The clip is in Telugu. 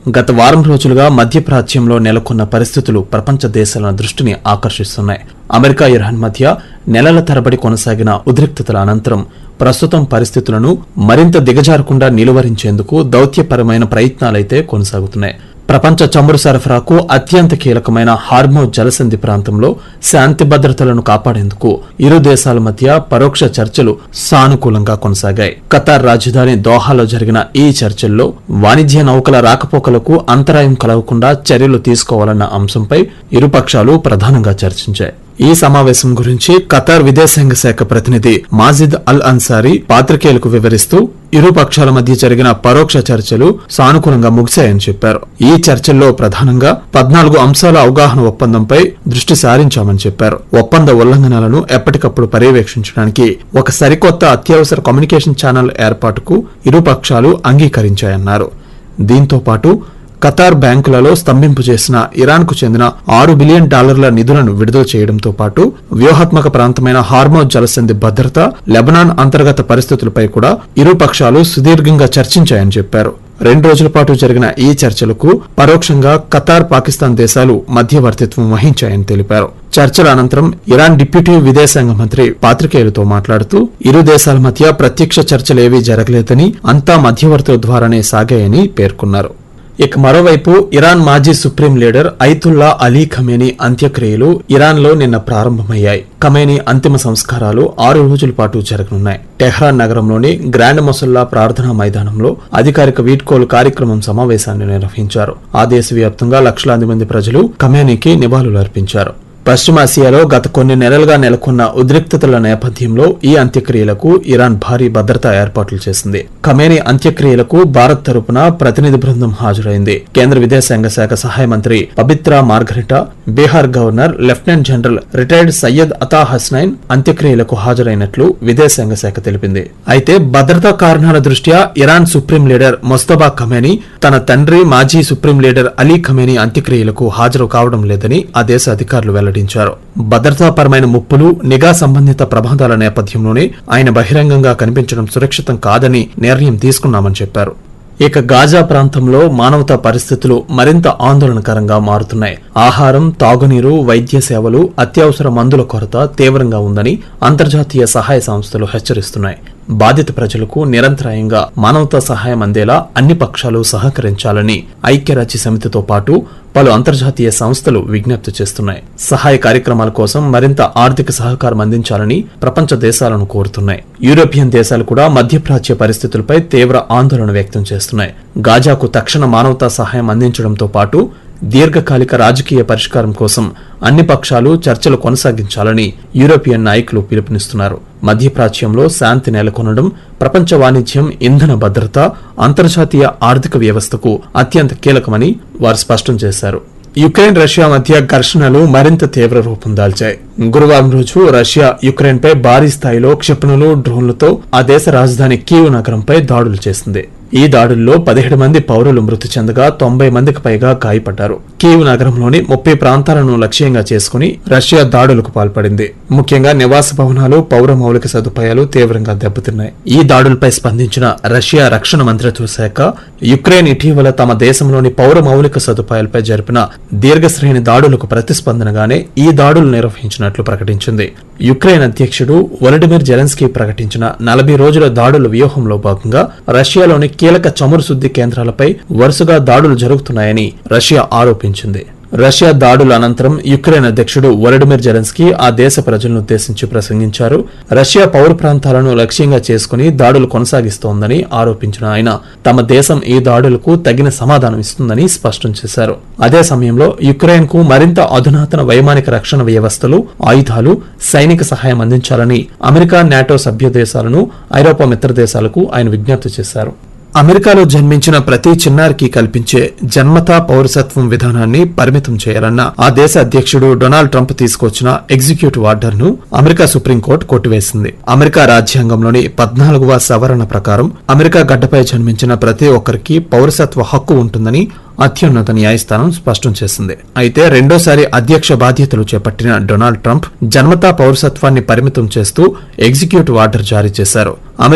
గత వారం రోజులుగా మధ్యప్రాచ్యంలో నెలకొన్న పరిస్థితులు ప్రపంచ దేశాల దృష్టిని ఆకర్షిస్తున్నాయి అమెరికా ఇరాన్ మధ్య నెలల తరబడి కొనసాగిన ఉద్రిక్తతల అనంతరం ప్రస్తుతం పరిస్థితులను మరింత దిగజారకుండా నిలువరించేందుకు దౌత్యపరమైన ప్రయత్నాలైతే కొనసాగుతున్నాయి ప్రపంచ చమురు సరఫరాకు అత్యంత కీలకమైన హార్మో జలసంధి ప్రాంతంలో శాంతి భద్రతలను కాపాడేందుకు ఇరు దేశాల మధ్య పరోక్ష చర్చలు సానుకూలంగా కొనసాగాయి ఖతార్ రాజధాని దోహాలో జరిగిన ఈ చర్చల్లో వాణిజ్య నౌకల రాకపోకలకు అంతరాయం కలగకుండా చర్యలు తీసుకోవాలన్న అంశంపై ఇరుపక్షాలు ప్రధానంగా చర్చించాయి ఈ సమావేశం గురించి ఖతార్ విదేశాంగ శాఖ ప్రతినిధి మాజిద్ అల్ అన్సారీ పాత్రికేయులకు వివరిస్తూ ఇరు పక్షాల మధ్య జరిగిన పరోక్ష చర్చలు సానుకూలంగా ముగిశాయని చెప్పారు ఈ చర్చల్లో ప్రధానంగా పద్నాలుగు అంశాల అవగాహన ఒప్పందంపై దృష్టి సారించామని చెప్పారు ఒప్పంద ఉల్లంఘనలను ఎప్పటికప్పుడు పర్యవేక్షించడానికి ఒక సరికొత్త అత్యవసర కమ్యూనికేషన్ ఛానల్ ఏర్పాటుకు ఇరు పక్షాలు అంగీకరించాయన్నారు దీంతో పాటు ఖతార్ బ్యాంకులలో స్తంభింపు చేసిన ఇరాన్కు చెందిన ఆరు బిలియన్ డాలర్ల నిధులను విడుదల చేయడంతో పాటు వ్యూహాత్మక ప్రాంతమైన హార్మోజ్ జలసంధి భద్రత లెబనాన్ అంతర్గత పరిస్థితులపై కూడా ఇరు పక్షాలు సుదీర్ఘంగా చర్చించాయని చెప్పారు రెండు రోజుల పాటు జరిగిన ఈ చర్చలకు పరోక్షంగా ఖతార్ పాకిస్తాన్ దేశాలు మధ్యవర్తిత్వం వహించాయని తెలిపారు చర్చల అనంతరం ఇరాన్ డిప్యూటీ విదేశాంగ మంత్రి పాత్రికేయులతో మాట్లాడుతూ ఇరు దేశాల మధ్య ప్రత్యక్ష చర్చలేవీ జరగలేదని అంతా మధ్యవర్తుల ద్వారానే సాగాయని పేర్కొన్నారు ఇక మరోవైపు ఇరాన్ మాజీ supreme leader Ayatollah Ali Khamenei అంత్యక్రియలు ఇరాన్ లో నిన్న ప్రారంభమయ్యాయి ఖమేనీ అంతిమ సంస్కారాలు ఆరు రోజుల పాటు జరగనున్నాయి టెహ్రాన్ నగరంలోని గ్రాండ్ మొసల్లా ప్రార్థనా మైదానంలో అధికారిక వీడ్కోలు కార్యక్రమం సమావేశాన్ని నిర్వహించారు ఆ దేశవ్యాప్తంగా లక్షలాది మంది ప్రజలు ఖమేనీకి నివాళులు అర్పించారు పశ్చిమాసియాలో గత కొన్ని నెలలుగా నెలకొన్న ఉద్రిక్తతల నేపథ్యంలో ఈ అంత్యక్రియలకు ఇరాన్ భారీ భద్రతా ఏర్పాట్లు చేసింది ఖమేనీ అంత్యక్రియలకు భారత్ తరపున ప్రతినిధి బృందం హాజరైంది కేంద్ర విదేశాంగ శాఖ సహాయ మంత్రి Pabitra Margherita Bihar governor lieutenant general retired Syed Ata Hasnain అంత్యక్రియలకు హాజరైనట్లు విదేశాంగ శాఖ తెలిపింది అయితే భద్రతా కారణాల దృష్ట్యా Iran supreme leader Mojtaba Khamenei తన తండ్రి మాజీ సుప్రీం లీడర్ అలీ ఖమేనీ అంత్యక్రియలకు హాజరు కావడం లేదని ఆ దేశ అధికారులు వెల్లడించారు భద్రతాపరమైన ముప్పులు నిఘా సంబంధిత ప్రమాదాల నేపథ్యంలోనే ఆయన బహిరంగంగా కనిపించడం సురక్షితం కాదని నిర్ణయం తీసుకున్నామని చెప్పారు ఇక గాజా ప్రాంతంలో మానవతా పరిస్థితులు మరింత ఆందోళనకరంగా మారుతున్నాయి ఆహారం తాగునీరు వైద్య సేవలు అత్యవసర మందుల కొరత తీవ్రంగా ఉందని అంతర్జాతీయ సహాయ సంస్థలు హెచ్చరిస్తున్నాయి బాధిత ప్రజలకు నిరంతరాయంగా మానవతా సహాయం అందేలా అన్ని పక్షాలు సహకరించాలని ఐక్యరాజ్య సమితితో పాటు పలు అంతర్జాతీయ సంస్థలు విజ్ఞప్తి చేస్తున్నాయి సహాయ కార్యక్రమాల కోసం మరింత ఆర్థిక సహకారం అందించాలని ప్రపంచ దేశాలను కోరుతున్నాయి యూరోపియన్ దేశాలు కూడా మధ్యప్రాచ్య పరిస్థితులపై తీవ్ర ఆందోళన వ్యక్తం చేస్తున్నాయి గాజాకు తక్షణ మానవతా సహాయం అందించడంతో పాటు దీర్ఘకాలిక రాజకీయ పరిష్కారం కోసం అన్ని పక్షాలు చర్చలు కొనసాగించాలని యూరోపియన్ నాయకులు పిలుపునిస్తున్నారు మధ్యప్రాచ్యంలో శాంతి నెలకొనడం ప్రపంచ వాణిజ్యం ఇంధన భద్రత అంతర్జాతీయ ఆర్థిక వ్యవస్థకు అత్యంత కీలకమని వారు స్పష్టం చేశారు యుక్రెయిన్ రష్యా మధ్య ఘర్షణలు మరింత తీవ్ర రూపం దాల్చాయి గురువారం రోజు రష్యా యుక్రెయిన్ పై భారీ స్థాయిలో క్షిపణులు డ్రోన్లతో ఆ దేశ రాజధాని కీవ్ నగరంపై దాడులు చేసింది ఈ దాడుల్లో పదిహేడు మంది పౌరులు మృతి చెందగా తొంభై మందికి పైగా గాయపడ్డారు కీవ్ నగరంలోని ముప్పై ప్రాంతాలను లక్ష్యంగా చేసుకుని రష్యా దాడులకు పాల్పడింది ముఖ్యంగా నివాస భవనాలు పౌర మౌలిక సదుపాయాలు తీవ్రంగా దెబ్బతిన్నాయి ఈ దాడులపై స్పందించిన రష్యా రక్షణ మంత్రిత్వ శాఖ యుక్రెయిన్ ఇటీవల తమ దేశంలోని పౌర మౌలిక సదుపాయాలపై జరిపిన దీర్ఘశ్రేణి దాడులకు ప్రతిస్పందనగానే ఈ దాడులు నిర్వహించినట్లు ప్రకటించింది యుక్రెయిన్ అధ్యక్షుడు వొలడిమిర్ జెలెన్స్కీ ప్రకటించిన నలభై రోజుల దాడుల వ్యూహంలో భాగంగా రష్యాలోని కీలక చమురు శుద్ధి కేంద్రాలపై వరుసగా దాడులు జరుగుతున్నాయని రష్యా ఆరోపించింది రష్యా దాడుల అనంతరం యుక్రెయిన్ అధ్యక్షుడు వొలడిమిర్ జెలెన్స్కీ ఆ దేశ ప్రజలను ఉద్దేశించి ప్రసంగించారు రష్యా పౌర ప్రాంతాలను లక్ష్యంగా చేసుకుని దాడులు కొనసాగిస్తోందని ఆరోపించిన ఆయన తమ దేశం ఈ దాడులకు తగిన సమాధానం ఇస్తుందని స్పష్టం చేశారు అదే సమయంలో యుక్రెయిన్ కు మరింత అధునాతన వైమానిక రక్షణ వ్యవస్థలు ఆయుధాలు సైనిక సహాయం అందించాలని అమెరికా నాటో సభ్య దేశాలను ఐరోపా మిత్ర దేశాలకు ఆయన విజ్ఞప్తి చేశారు అమెరికాలో జన్మించిన ప్రతి చిన్నారికి కల్పించే జన్మతా పౌరసత్వం విధానాన్ని పరిమితం చేయాలన్న ఆ దేశ అధ్యక్షుడు డొనాల్డ్ ట్రంప్ తీసుకొచ్చిన ఎగ్జిక్యూటివ్ ఆర్డర్ ను అమెరికా సుప్రీంకోర్టు కొట్టివేసింది అమెరికా రాజ్యాంగంలోని పద్నాలుగవ సవరణ ప్రకారం అమెరికా గడ్డపై జన్మించిన ప్రతి ఒక్కరికి పౌరసత్వ హక్కు ఉంటుందని అత్యున్నత న్యాయస్థానం స్పష్టం చేసింది అయితే రెండోసారి అధ్యక్ష బాధ్యతలు చేపట్టిన డొనాల్డ్ ట్రంప్ జన్మతా పౌరసత్వాన్ని పరిమితం చేస్తూ ఎగ్జిక్యూటివ్ ఆర్డర్ జారీ చేశారు